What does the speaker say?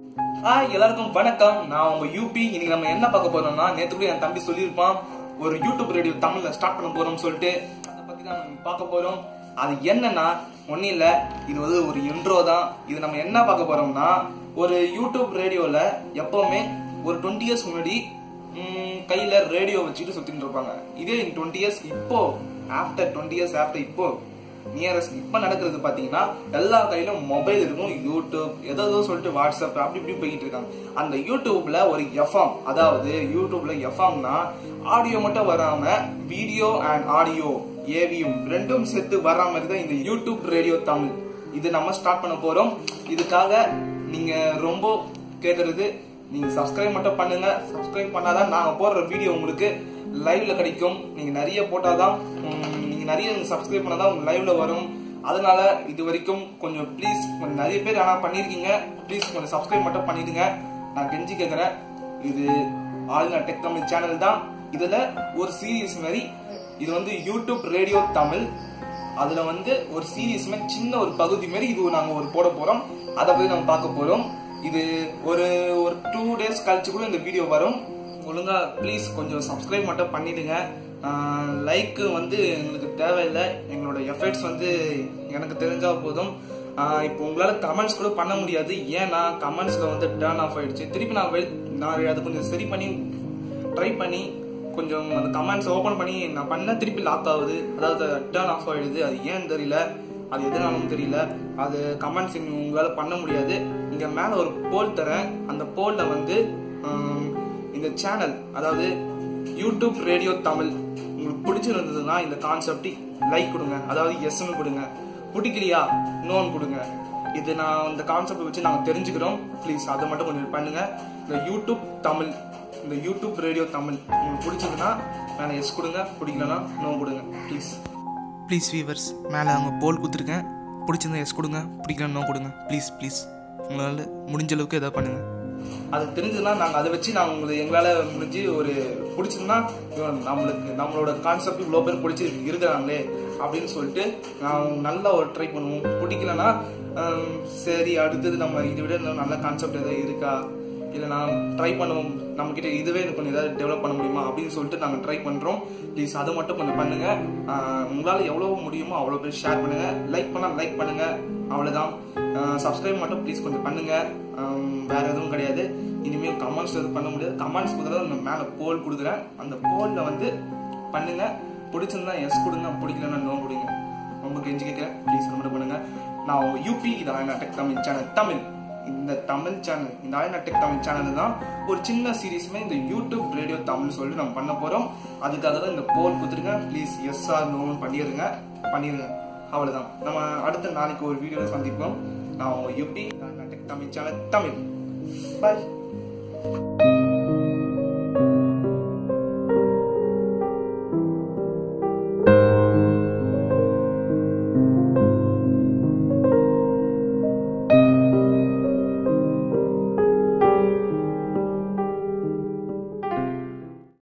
hi எல்லாருக்கும் வணக்கம் நான் உங்க யூபி இன்னைக்கு நம்ம என்ன பார்க்க போறோம்னா நேத்து கூட என் தம்பி சொல்லியிருப்பான் ஒரு யூடியூப் ரேடியோ தமிழ்ல ஸ்டார்ட் பண்ண போறோம்னு சொல்லிட்டு அதை பத்தி தான் நம்ம பார்க்க போறோம் அது என்னன்னா ஒன்னும் இல்ல இது வந்து ஒரு இன்ட்ரோ தான் இது நம்ம என்ன பார்க்க போறோம்னா ஒரு யூடியூப் ரேடியோல எப்பவுமே ஒரு டுவெண்ட்டி இயர்ஸ் முன்னாடி ம், கையில ரேடியோ வச்சுட்டு சுத்திட்டு இருப்பாங்க இதே டுவெண்ட்டி இயர்ஸ் இப்போ ஆஃப்டர் டுவெண்ட்டி இயர்ஸ் ஆஃப்டர் இப்போ நியரஸ்ட் இப்ப நடக்கிறது பாத்தீங்கன்னா எல்லா கையிலும் மொபைல் இருக்கும் யூடியூப் ஏதோ ஏதோ சொல்லிட்டு வாட்ஸ்அப் அப்படி இப்படி போயிட்டு இருக்காங்க அந்த யூடியூப்ல ஒரு எஃப்எம் அதாவது யூடியூப்ல எஃப்எம்னா ஆடியோ மட்டும் வராம வீடியோ அண்ட் ஆடியோ ஏவியும் ரெண்டும் சேர்த்து வர்ற மாதிரி தான் இந்த யூடியூப் ரேடியோ தமிழ் இது நம்ம ஸ்டார்ட் பண்ண போறோம் இதுக்காக நீங்க ரொம்ப கேக்குறது நீங்க சப்ஸ்கிரைப் மட்டும் பண்ணுங்க சப்ஸ்கிரைப் பண்ணாதான் நாங்க போடுற வீடியோ உங்களுக்கு லைவ்ல கிடைக்கும் நீங்க நிறைய போட்டாதான் உம், நீங்க நிறைய சப்ஸ்கிரைப் பண்ணாதான் உங்க லைவ்ல வரும் அதனால இது வரைக்கும் கொஞ்சம் ப்ளீஸ் கொஞ்சம் நிறைய பேர் ஆனா பண்ணிருக்கீங்க ப்ளீஸ் கொஞ்சம் சப்ஸ்கிரைப் மட்டும் பண்ணிடுங்க நான் கெஞ்சி கேக்குறேன் இது ஆளுநா டெக் தமிழ் சேனல் தான் இதுல ஒரு சீரியஸ் மாதிரி இது வந்து யூடியூப் ரேடியோ தமிழ் அதுல வந்து ஒரு சீரியஸ் மாதிரி சின்ன ஒரு பகுதி மாதிரி இது நாங்க ஒரு போட போறோம் அதை பத்தி நம்ம பார்க்க போறோம் இது ஒரு ஒரு டூ டேஸ் கழிச்சு கூட இந்த வீடியோ வரும் ஒழுங்கா ப்ளீஸ் கொஞ்சம் சப்ஸ்கிரைப் மட்டும் பண்ணிடுங்க லைக் வந்து எங்களுக்கு தேவையில்லை எங்களோட எஃபர்ட்ஸ் வந்து எனக்கு தெரிஞ்சா போதும் ஆஹ் இப்போ உங்களால கமெண்ட்ஸ் கூட பண்ண முடியாது ஏன்னா கமெண்ட்ஸ்ல வந்து டேர்ன் ஆஃப் ஆயிடுச்சு திருப்பி நான் வெல் நான் அதை கொஞ்சம் சரி பண்ணி ட்ரை பண்ணி கொஞ்சம் அந்த கமெண்ட்ஸ் ஓபன் பண்ணி நான் பண்ண திருப்பி லாக் ஆகுது அதாவது டேர்ன் ஆஃப் ஆயிடுது அது ஏன்னு தெரியல அது எதனாலும் தெரியல அது கமெண்ட்ஸ் உங்களால பண்ண முடியாது இங்க மேல ஒரு போல் தரேன் அந்த போல்ல வந்து ஹம், இந்த சேனல் அதாவது யூடியூப் ரேடியோ தமிழ் உங்களுக்கு பிடிச்சிருந்ததுன்னா இந்த கான்செப்ட் லைக் கொடுங்க அதாவது எஸ்ன்னு கொடுங்க பிடிக்கலையா நோன் கொடுங்க இது நான் இந்த கான்செப்ட் வச்சு நாங்க தெரிஞ்சுக்கிறோம் ப்ளீஸ் அதை மட்டும் கொஞ்சம் பண்ணுங்க இந்த யூடியூப் தமிழ் இந்த யூடியூப் ரேடியோ தமிழ் உங்களுக்கு பிடிச்சதுன்னா மேலே எஸ் கொடுங்க பிடிக்கலன்னா நோ கொடுங்க ப்ளீஸ் ப்ளீஸ் வீவர்ஸ் மேலே அவங்க போல் கொடுத்துருக்கேன் பிடிச்சிருந்தா எஸ் கொடுங்க பிடிக்கலன்னா நோ கொடுங்க ப்ளீஸ் ப்ளீஸ் உங்களால் முடிஞ்ச அளவுக்கு எதாவது பண்ணுங்க அது தெரிஞ்சதுன்னா நாங்கள் அதை வச்சு நாங்கள் உங்களுக்கு எங்களால் முடிஞ்சு ஒரு பிடிச்சதுன்னா இவன் நம்மளுக்கு நம்மளோட கான்செப்ட் இவ்வளோ பேர் பிடிச்சி இருக்கிறாங்களே அப்படின்னு சொல்லிட்டு நான் நல்லா ஒரு ட்ரை பண்ணுவோம் பிடிக்கலன்னா ஹம், சரி அடுத்தது நம்ம இதை விட இன்னும் நல்ல கான்செப்ட் ஏதாவது இருக்கா இல்லை நான் ட்ரை பண்ணுவோம் நம்ம கிட்ட இதுவே கொஞ்சம் ஏதாவது டெவலப் பண்ண முடியுமா அப்படின்னு சொல்லிட்டு நாங்கள் ட்ரை பண்றோம் ப்ளீஸ் அதை மட்டும் கொஞ்சம் பண்ணுங்க ஆஹ் உங்களால எவ்வளவு முடியுமோ அவ்வளோ பேர் ஷேர் பண்ணுங்க லைக் பண்ணா லைக் பண்ணுங்க அவ்வளவுதான் சப்ஸ்கிரைப் மட்டும் ப்ளீஸ் கொஞ்சம் பண்ணுங்க ஆஹ் வேற எதுவும் கிடையாது இனிமேல் கமெண்ட்ஸ் எதுவும் பண்ண முடியாது கமெண்ட்ஸ் பதிலாக நான் மேலே போல் கொடுக்குறேன் அந்த போல்ல வந்து பண்ணுங்க பிடிச்சிருந்தா எஸ் கொடுங்க பிடிக்கலன்னா நோ கொடுங்க ரொம்ப கெஞ்சி கேட்கிறேன் ப்ளீஸ் கமெண்ட் பண்ணுங்க நான் உங்க யூபி இதான் டெக் தமிழ் சேனல் தமிழ் இந்த தமிழ் சேனல் இந்த ஆயினா டெக் தமிழ் சேனல் தான் ஒரு சின்ன சீரீஸ்மே இந்த யூடியூப் ரேடியோ தமிழ் சொல்லிட்டு நம்ம பண்ண போறோம் அதுக்காக தான் இந்த போல் கொடுத்துருங்க ப்ளீஸ் எஸ் ஆர் நோன்னு பண்ணிடுங்க பண்ணிடுங்க அவ்வளவுதான் நம்ம அடுத்த நாளைக்கு ஒரு வீடியோல சந்திப்போம் நான் உங்க UB tech Tamil channel Tamil பாய்